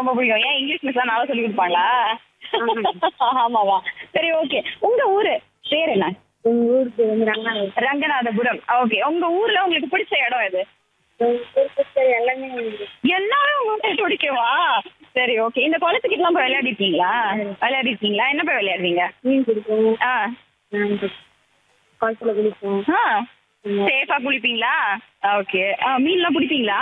ரொம்ப பிடிக்கும் ஏன் இங்கிலீஷ் மிஸ் நல்லா சொல்லி கொடுப்பாங்களா ஆமாவா சரி ஓகே உங்க ஊரு பேர் என்ன எங்க ஊருக்கு வந்து ரங்கநாதர் ரங்கநாதபுரம் ஓகே உங்க ஊர்ல உங்களுக்கு பிடிச்ச இடம் எது எங்க ஊருக்கு எல்லாமே உண்டு. எல்லாமே உங்களுக்கு பிடிக்குமா சரி ஓகே இந்த குளத்துக்கிட்டலாம் போய் விளையாடிருக்கீங்களா விளையாடிருக்கீங்களா என்ன போய் விளையாடுவீங்க மீன் பிடிக்கும் ஆ நாங்க குளத்துல குளிப்போம் ஆ சேஃபா குளிப்பீங்களா ஓகே மீன்லாம் பிடிப்பீங்களா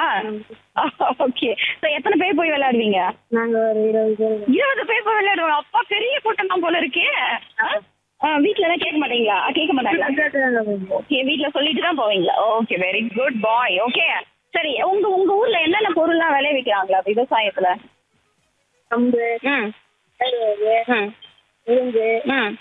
ஓகே ஸோ எத்தனை பேர் போய் விளையாடுவீங்க நாங்க ஒரு இருபது பேர் இருபது பேர் போய் விளையாடுவாங்க அப்பா பெரிய கூட்டம் தான் போல இருக்கே வீட்ல எல்லாம் கேட்க மாட்டீங்களா கேட்க மாட்டாங்களா கேட்டுதாங்க போவோம். ஓகே வீட்ல சொல்லிட்டு தான் போவீங்களா okay very good bye okay சரி உங்க உங்க ஊர்ல என்னென்ன பொருள்லாம் விளைவிக்கிறாங்களா விவசாயத்துல கம்பு ம் கருவேறு ம் உளுந்து ம்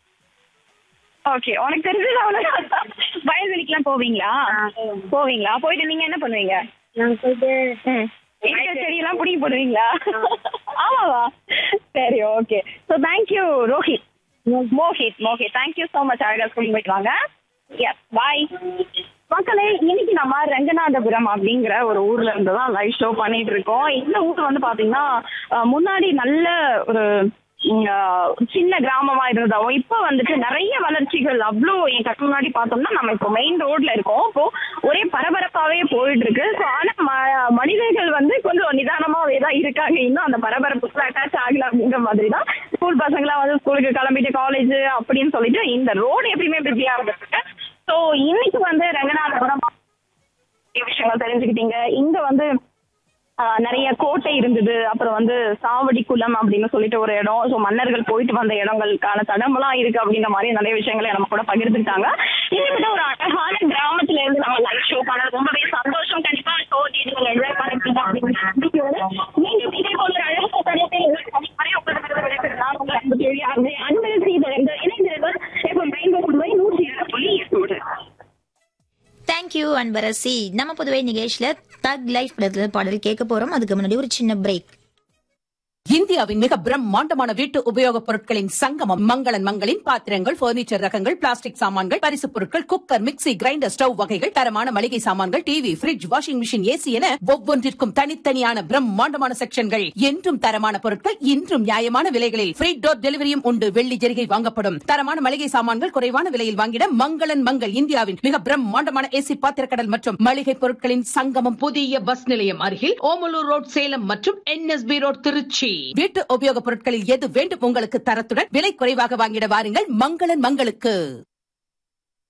ஓகே உனக்கு தெரிஞ்சது அவ்வளோதான் வயல்வெளிக்கெல்லாம் போவீங்களா ஆ, போவோம். போவீங்களா போயிட்டு நீங்க என்ன பண்ணுவீங்க நாங்க போயிட்டு ம் இருக்கிற செடியெல்லாம் பிடிங்கி போடுவீங்களா ஆமாவா சரி okay so thank you Rohit Mohit Mohit thank you so much அழகா ஸ்கூல் போயிட்டு வாங்க எஸ் பாய் மக்களே இன்னைக்கு நம்ம ரங்கநாதபுரம் அப்படிங்கிற ஒரு ஊர்ல இருந்து தான் லைவ் ஷோ பண்ணிட்டு இருக்கோம் இந்த ஊர் வந்து பாத்தீங்கன்னா அஹ், முன்னாடி நல்ல ஒரு ம், அஹ், சின்ன கிராமமா இருந்ததாவும் இப்போ வந்துட்டு நிறைய வளர்ச்சிகள் அவ்வளோ என் கட்டு முன்னாடி பார்த்தோம்னா நம்ம இப்போ மெயின் ரோட்ல இருக்கோம் இப்போ ஒரே பரபரப்பாவே போயிட்டு இருக்கு ஸோ ஆனா ம- மனிதர்கள் வந்து கொஞ்சம் நிதானமாவே தான் இருக்காங்க இன்னும் அந்த பரபரப்புக்குள்ள அட்டாச் ஆகல அப்படிங்கிற மாதிரி தான் ஸ்கூல் பசங்களாம் வந்து ஸ்கூலுக்கு கிளம்பிட்டு காலேஜ் அப்படின்னு சொல்லிட்டு இந்த ரோடு எப்பயுமே பிஸியா இருந்துருக்கு ஸோ இன்னைக்கு வந்து ரங்கநாதபுரம் நிறைய விஷயங்கள் தெரிஞ்சுக்கிட்டீங்க இங்க வந்து ஆஹ், நிறைய கோட்டை இருந்தது அப்புறம் வந்து சாவடி குளம் அப்படின்னு சொல்லிட்டு ஒரு இடம் ஸோ மன்னர்கள் போயிட்டு வந்த இடங்களுக்கான தடமெல்லாம் இருக்கு அப்படின்ற மாதிரி நிறைய விஷயங்களை நம்ம கூட பகிர்ந்துக்கிட்டாங்க இன்னைக்கு ஒரு அழகான கிராமத்துல இருந்து நம்ம லைவ் ஷோ பண்ண ரொம்பவே சந்தோஷம் கண்டிப்பா ஷோ நீங்க என்ஜாய் பண்ணிருக்கீங்க அப்படின்னு நம்பிக்கையோட மீண்டும் இதே போல ஒரு அழகான தருணத்தை உங்களுக்கு சந்திக்கும் வரை உங்களுக்கு விடைபெறுகிறேன். நான் உங்கள் அன்பு தோழி அன்பு அன்பு செய்த இணைந்திருந்தோம் இப்போ ரெயின்போ புதுவை நூற்றி ஏழு புள்ளி எட்டோடு தேங்க்யூ அன்பரசி நம்ம புதுவை நிகழ்ச்சியில தக் லைஃப் படத்துல பாடல் கேட்க போறோம் அதுக்கு முன்னாடி ஒரு சின்ன பிரேக் இந்தியாவின் மிக பிரம்மாண்டமான வீட்டு உபயோகப் பொருட்களின் சங்கமம் மங்களன் மங்களின் பாத்திரங்கள் பர்னிச்சர் ரகங்கள் பிளாஸ்டிக் சாமான்கள் பரிசுப் பொருட்கள் குக்கர் மிக்ஸி கிரைண்டர் ஸ்டவ் வகைகள் தரமான மளிகை சாமான்கள் TV fridge washing machine AC என ஒவ்வொன்றிற்கும் தனித்தனியான பிரம்மாண்டமான செக்ஷன்கள் என்றும் தரமான பொருட்கள் இன்றும் நியாயமான விலைகளில் ஃப்ரீ டோர் டெலிவரியும் உண்டு வெள்ளி ஜெரிகை வாங்கப்படும் தரமான மளிகை சாமான்கள் குறைவான விலையில் வாங்கிட மங்களன் மங்கள் இந்தியாவின் மிக பிரம்மாண்டமான ஏசி பாத்திரக்கடல் மற்றும் மளிகை பொருட்களின் சங்கமம் புதிய பஸ் நிலையம் அருகில் ஓமலூர் ரோட் சேலம் மற்றும் என்எஸ்பி ரோட் திருச்சி வீட்டு உபயோகப் பொருட்களில் எது வேண்டும் உங்களுக்கு தரத்துடன் விலை குறைவாக வாங்கிட வாருங்கள் மங்களன் மங்களுக்கு